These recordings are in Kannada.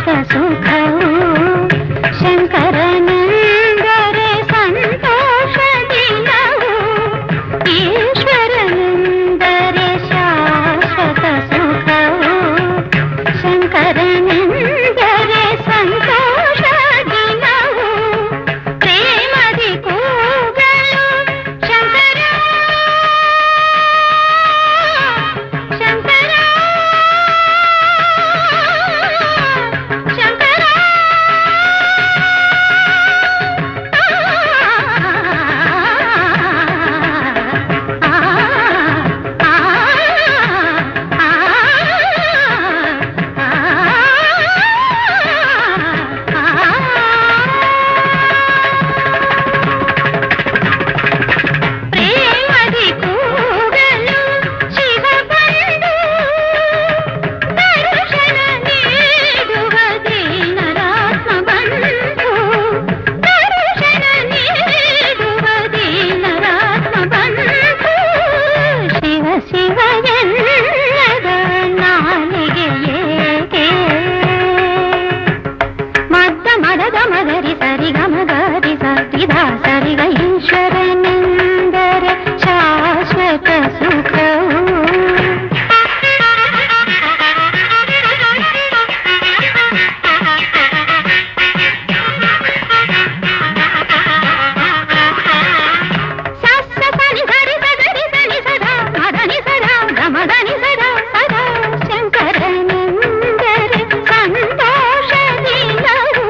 ಶಾಶ್ವತ ಸುಖವು ಶಂಕರನೆಂದರೆ ಸಂತೋಷ ದಿನವು ಈಶ್ವರನೆಂದರೆ ಶಾಶ್ವತ ಸುಖವು ಶಂಕರನೆಂದರೆ ಸಂತೋಷ ದಿನವು ಪ್ರೇಮದಿ ಕೂಗಲು ಶಂಕರ ಶಂಕರ ಶಂಕರ ಪ್ರೇಮದಿ ಕೂಗಲು ಶಿವ ಬಂದು ದರ್ಶನ ನೀಡುವ ದೀನರಾತ್ಮ ಬಂದು ದರ್ಶನ ನೀಡುವ ದೀನರಾತ್ಮ ಬಂದು ಶಿವ ಶಿವ ಎನ್ನದ ನಾಲಿಗೆ ಏಕೆ ಮದ್ದ ಮದದ ಮದರಿ ಸರಿ ಗಮಗರಿ ಸರಿದ ಸರಿಗ ಈಶ್ವರನೆಂದರೆ ಶಾಶ್ವತ ಸುಖವು ಸಸ್ಸ ಸನಿ ಸರಿ ಸಗರಿ ಸನಿ ಸದಾ ಮದನಿ ಸದಾ ಗಮದನಿ ಸದಾ ಸದಾ ಶಂಕರನೆಂದರೆ ಸಂತೋಷ ದಿನವು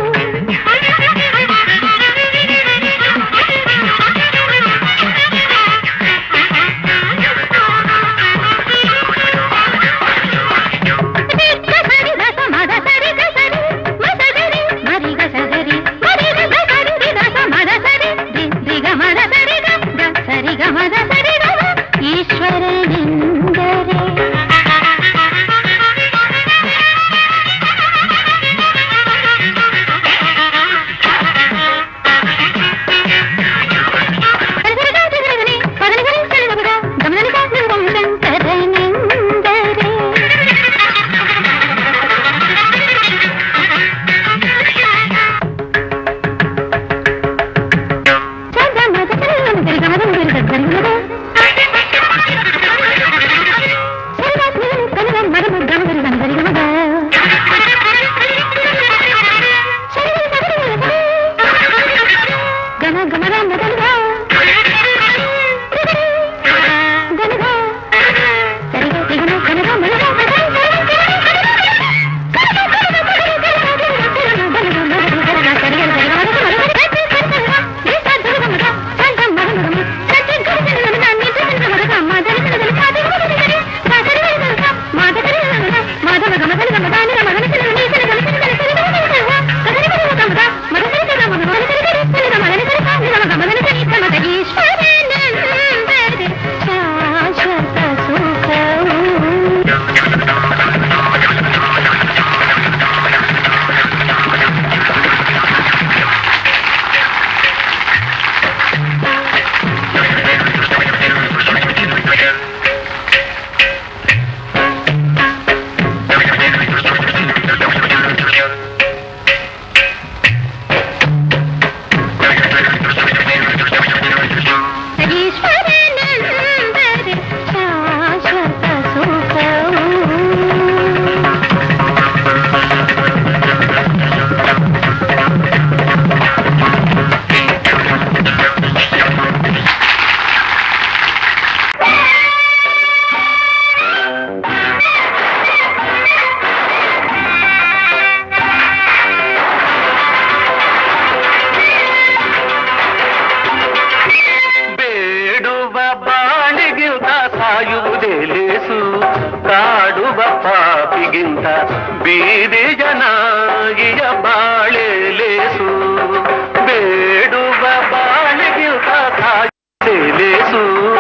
ದಿಕ್ಕ ಸರಿ ದಸ ಮದ ಸರಿ ಗ ಸರಿ ಮದ ಸರಿ ಮರಿ ಗ ಸಗರಿ ಮರಿ ಗ ಗ ಸರಿ ರಿ ದಸ ಮದ ಸರಿ ರಿ ರಿ ಗ ಮದ ಸರಿ ಗ ಗ ಸರಿ ಗ ಮದ ಸರಿ ಗ ಗ. ಈಶ್ವರನೆಂದರೆ ಗಮ ಗಮ ಗಮ ಗಮ ಈಶ್ವರನೆಂದರೆ ಶಾಶ್ವತ ಸುಖವು ಈಶ್ವರನೆಂದರೆ ಶಾಶ್ವತ ಸುಖವು ಬೇಡುವ ಬಾಳಿಗಿಂತ ಸಾಯುವುದೇ ಲೇಸು ಕಾಡುವ ಪಾಪಿಗಿಂತ ಬೀದಿ ಜನಾಗಿಯ ಬಾಳೆ ಲೇಸು ಬೇಡುವ ಬಾಳಿಗಿಂತ ಸಾಯುವುದೇ ಲೇಸು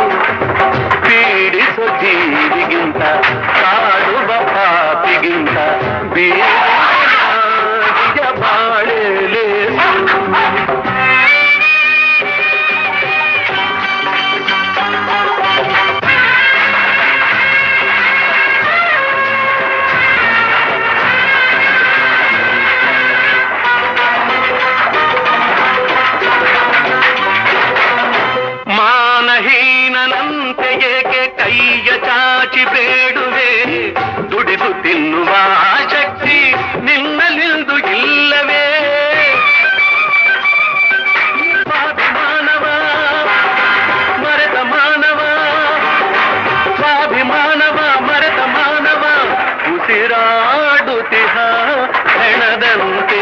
ಪೀಡಿಸೋ ಜೀವಿಗಿಂತ ಕಾಡುವ ಪಾಪಿಗಿಂತ ಬೀದಿ ಜನಾಗಿಯ ಬಾಳೆ ಲೇಸು ತಿನ್ನುವ ಶಕ್ತಿ ನಿನ್ನಲಿಂದು ಇಲ್ಲವೇ ಸ್ವಾಭಿಮಾನವ ಮರೆತ ಮಾನವ ಸ್ವಾಭಿಮಾನವ ಮರೆತ ಮಾನವ ಉಸಿರಾಡುತ್ತಿಹ ಹೆಣದಂತೆ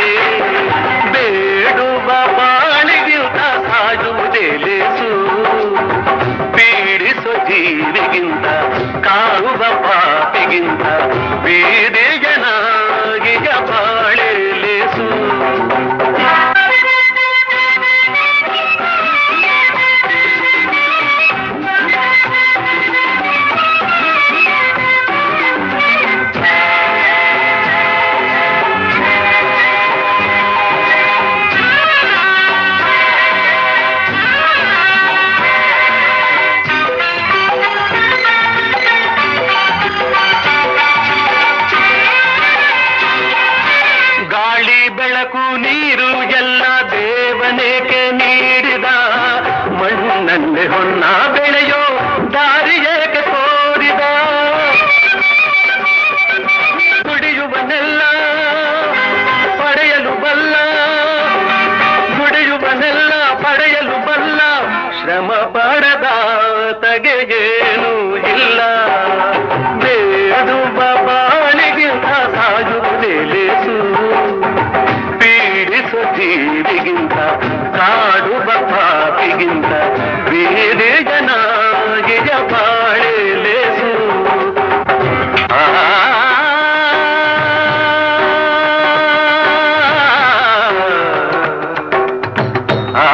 ಬೇಡುವ ಬಾಳಿಗಿಂತ ಸಾಯುವುದೇ ಲೇಸು ಪೀಡಿಸೋ ಜೀವಿಗಿಂತ ಕಾರುವ ಪಾಪಿಗಿಂತ ಬೀದಿಗನಾಗಿಯ ಬಾಳೆ ಲೇಸು ಗಾಳಿ ಬೆಳಕು ನೀರು ಎಲ್ಲ ದೇವನೇಕೆ ನೀಡಿದ ಮಣ್ಣಲ್ಲಿ ಹೊನ್ನ ಬೆಳೆಯೋ ದಾರಿ ಏಕೆ ತೋರಿದ ದುಡಿಯುವನೆಲ್ಲ ಪಡೆಯಲು ಬಲ್ಲ ದುಡಿಯುವನೆಲ್ಲ ಪಡೆಯಲು ಬಲ್ಲ ಶ್ರಮ ಪಡದ ತಗೆಗೇನು ಇಲ್ಲ ಬೇಡುವ ಬಾಳಿಗಿಂತ ಸಾಯುವುದೇ ಲೇಸು ಪೀಡಿಸೋ ಜೀವಿಗಿಂತ ಕಾಡುವ ಪಾಪಿಗಿಂತ ಬೇರೆ ಜನಾಗಿಯ ಬಾಳೆ ಲೇಸು ಆ ಆ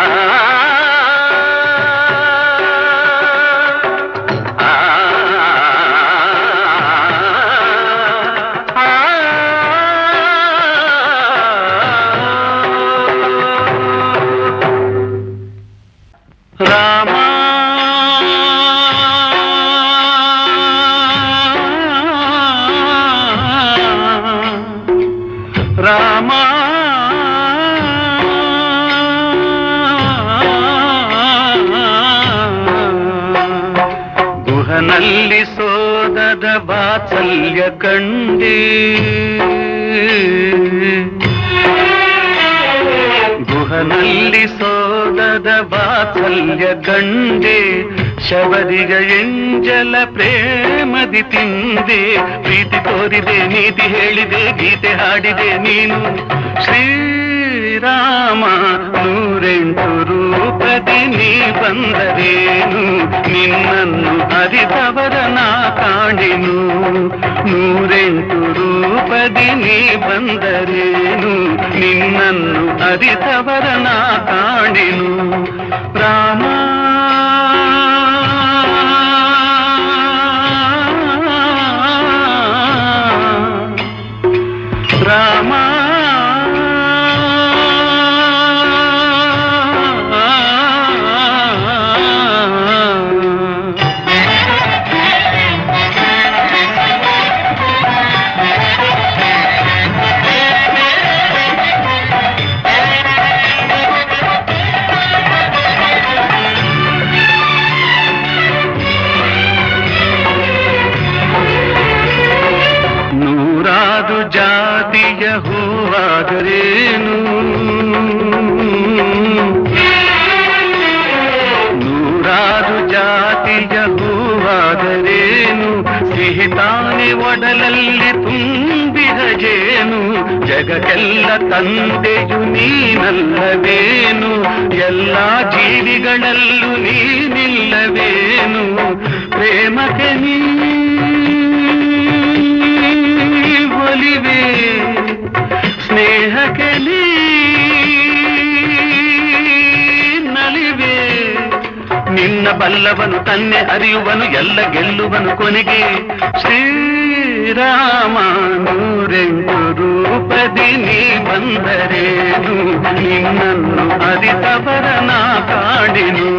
ರಾಮ ರಾಮ ಗುಹನಲ್ಲಿ ಸೋದದ ವಾತ್ಸಲ್ಯ ಕಂಡೇ ಗುಹನಲ್ಲಿ ಸೋದದ ವಾತ್ಸಲ್ಯ ಕಂಡೆ ಶಬರಿಗ ಎಂಜಲ ಪ್ರೇಮದಿ ತಿಂದೆ ಪ್ರೀತಿ ತೋರಿದೆ ನೀತಿ ಹೇಳಿದೆ ಗೀತೆ ಹಾಡಿದೆ ನೀನು ಶ್ರೀರಾಮ ನೂರೆಂಟು ರೂಪದಿ ನೀ ಬಂದರೇನು ನಿನ್ನನ್ನು ಅರಿತವರ ನಾ ಕಾಣೆನು ನೂರೆಂಟು ರೂಪದಿ ನೀ ಬಂದರೇನು ನಿನ್ನನ್ನು ಅರಿತವರ ನಾ ಕಾಣೆನು ರಾಮ ರಾಮ ನೂರಾರು ಜಾತಿಯ ಹೂವಾದರೇನು ನೂರಾರು ಜಾತಿಯ ಹೂವಾದರೇನು ಸಿಹಿ ತಾನೆ ಒಡಲಲ್ಲಿ ತುಂಬಿದ ಜೇನು ಜಗಕ್ಕೆಲ್ಲ ತಂದೆಯು ನೀನಲ್ಲವೇನು ಎಲ್ಲ ಜೀವಿಗಳಲ್ಲೂ ನೀನಿಲ್ಲವೇನು ಪ್ರೇಮಕ್ಕೆ ನೀ ಒಲಿವೆ ಸ್ನೇಹಕ್ಕೆ ನೀ ನಲಿವೆ ನಿನ್ನ ಬಲ್ಲವನು ತನ್ನೆ ಅರಿಯುವನು ಎಲ್ಲ ಗೆಲ್ಲುವನು ಕೊನೆಗೆ ಶ್ರೀರಾಮ ನೂರೆಂಟು ರೂಪದಿ ನೀ ಬಂದರೇನು ನಿನ್ನನ್ನು ಅರಿತವರ ನಾ ಕಾಡಿನು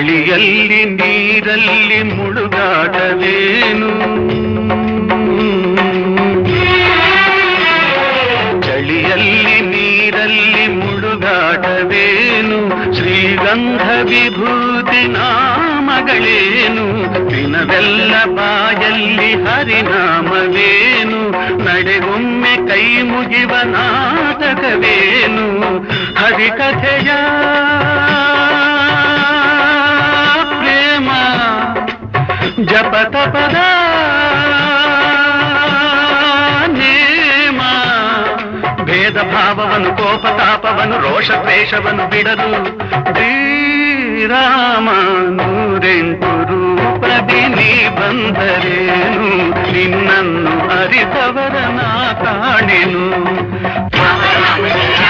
ಚಳಿಯಲ್ಲಿ ನೀರಲ್ಲಿ ಮುಳುಗಾಡಲೇನು ಚಳಿಯಲ್ಲಿ ನೀರಲ್ಲಿ ಮುಳುಗಾಟವೇನು ಶ್ರೀಗಂಧ ವಿಭೂತಿ ನಾಮಗಳೇನು ದಿನವೆಲ್ಲ ಬಾಯಲ್ಲಿ ಹರಿನಾಮವೇನು ನಡೆಗೊಮ್ಮೆ ಕೈ ಮುಗಿವ ನಾಟಕವೇನು ಹರಿಕಥೆಯ ಪ್ರೇಮ ಜಪತಪದ ನೇಮ ಭೇದ ಭಾವವನ್ನು ಕೋಪತಾಪವನ್ನು ರೋಷ ದ್ವೇಷವನ್ನು ಬಿಡಲು ಶ್ರೀರಾಮ ನೂರೆಂಟು ರೂಪದಿ ನೀ ಬಂದರೇನು ನಿನ್ನನ್ನು ಅರಿತವರ ನಾ ಕಾಣೆನು